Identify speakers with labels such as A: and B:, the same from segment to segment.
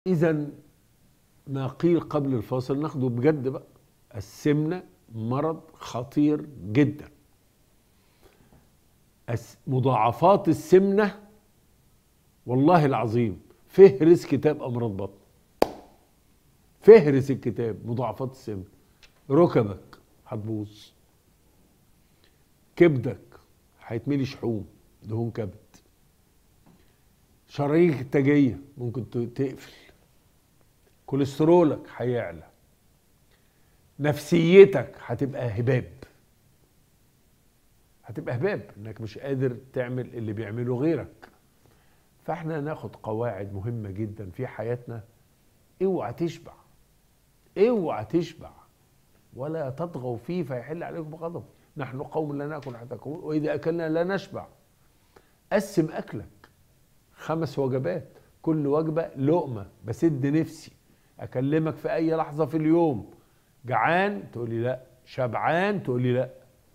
A: اذا ما قيل قبل الفاصل ناخده بجد بقى السمنه مرض خطير جدا الس- مضاعفات السمنه والله العظيم فهرس كتاب امراض بطن فهرس الكتاب مضاعفات السمنه ركبك هتبوظ كبدك هيتملي شحوم دهون كبد شرايينك التاجيه ممكن ت- تقفل كوليسترولك هيعلى نفسيتك هتبقى هباب هتبقى هباب انك مش قادر تعمل اللي بيعمله غيرك فاحنا ناخد قواعد مهمه جدا في حياتنا اوعى تشبع اوعى تشبع ولا تطغوا فيه فيحل عليكم غضب نحن قوم لا ناكل حتى تاكلون واذا اكلنا لا نشبع قسم اكلك خمس وجبات كل وجبه لقمه بسد نفسي اكلمك في اي لحظه في اليوم جعان تقولي لا شبعان تقولي لا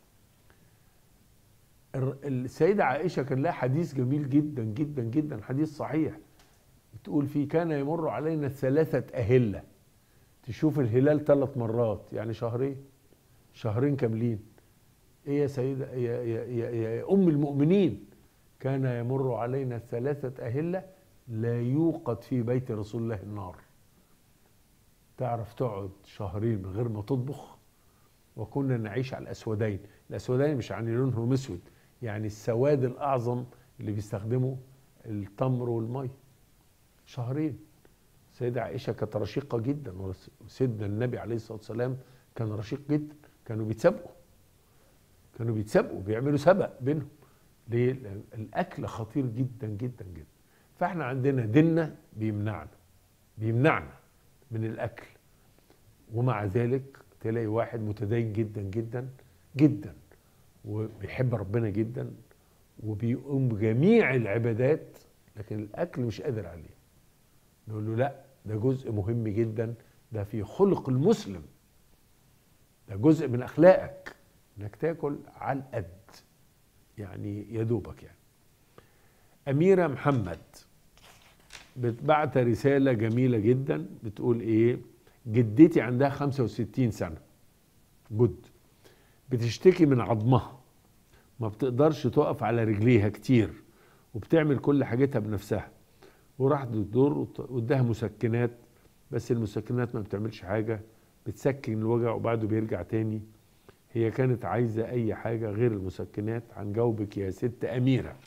A: الر- السيدة عائشة كان لها حديث جميل جدا جدا جدا حديث صحيح بتقول فيه كان يمر علينا ثلاثة أهلة تشوف الهلال ثلاث مرات يعني شهرين شهرين كاملين ايه يا سيدة يا, يا, يا, يا أم المؤمنين كان يمر علينا ثلاثة أهلة لا يوقد في بيت رسول الله النار تعرف تقعد شهرين من غير ما تطبخ وكنا نعيش على الأسودين الأسودين مش يعني لونهم أسود يعني السواد الأعظم اللي بيستخدمه التمر والمي شهرين سيدة عائشة كانت رشيقة جدا وسيدنا النبي عليه الصلاة والسلام كان رشيق جدا كانوا بيتسابقوا كانوا بيتسابقوا بيعملوا سبق بينهم ليه؟ لأن الأكل خطير جدا جدا جدا فاحنا عندنا ديننا بيمنعنا بيمنعنا من الأكل ومع ذلك تلاقي واحد متدين جدا جدا جدا وبيحب ربنا جدا وبيقوم بجميع العبادات لكن الأكل مش قادر عليه نقول له لا ده جزء مهم جدا ده في خلق المسلم ده جزء من اخلاقك انك تاكل على القد يعني يا دوبك يعني اميره محمد بتبعت رساله جميله جدا بتقول ايه جدتي عندها 65 سنه جد بتشتكي من عظمها ما بتقدرش تقف على رجليها كتير وبتعمل كل حاجتها بنفسها وراحت للدكتور واداها مسكنات بس المسكنات ما بتعملش حاجه بتسكن الوجع وبعده بيرجع تاني هي كانت عايزه اي حاجه غير المسكنات هنجاوبك يا ست اميره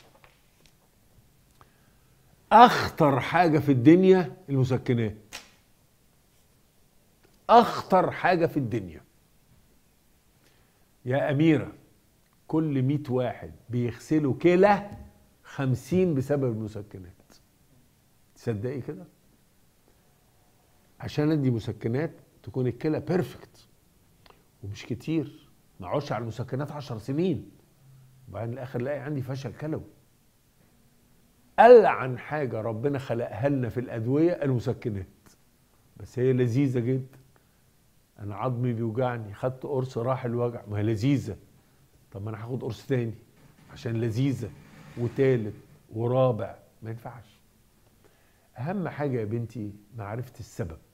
A: اخطر حاجه في الدنيا المسكنات اخطر حاجه في الدنيا يا اميره كل مئة واحد بيغسلوا كلى خمسين بسبب المسكنات تصدقي كده عشان ادي مسكنات تكون الكلى بيرفكت ومش كتير ما اقعدش على المسكنات عشر سنين وبعدين الاخر الاقي عندي فشل كلوي ألعن حاجة ربنا خلقها لنا في الأدوية المسكنات بس هي لذيذة جدا أنا عظمي بيوجعني خدت قرص راح الوجع ما هي لذيذة طب ما أنا هاخد قرص تاني عشان لذيذة وتالت ورابع ما ينفعش أهم حاجة يا بنتي معرفة السبب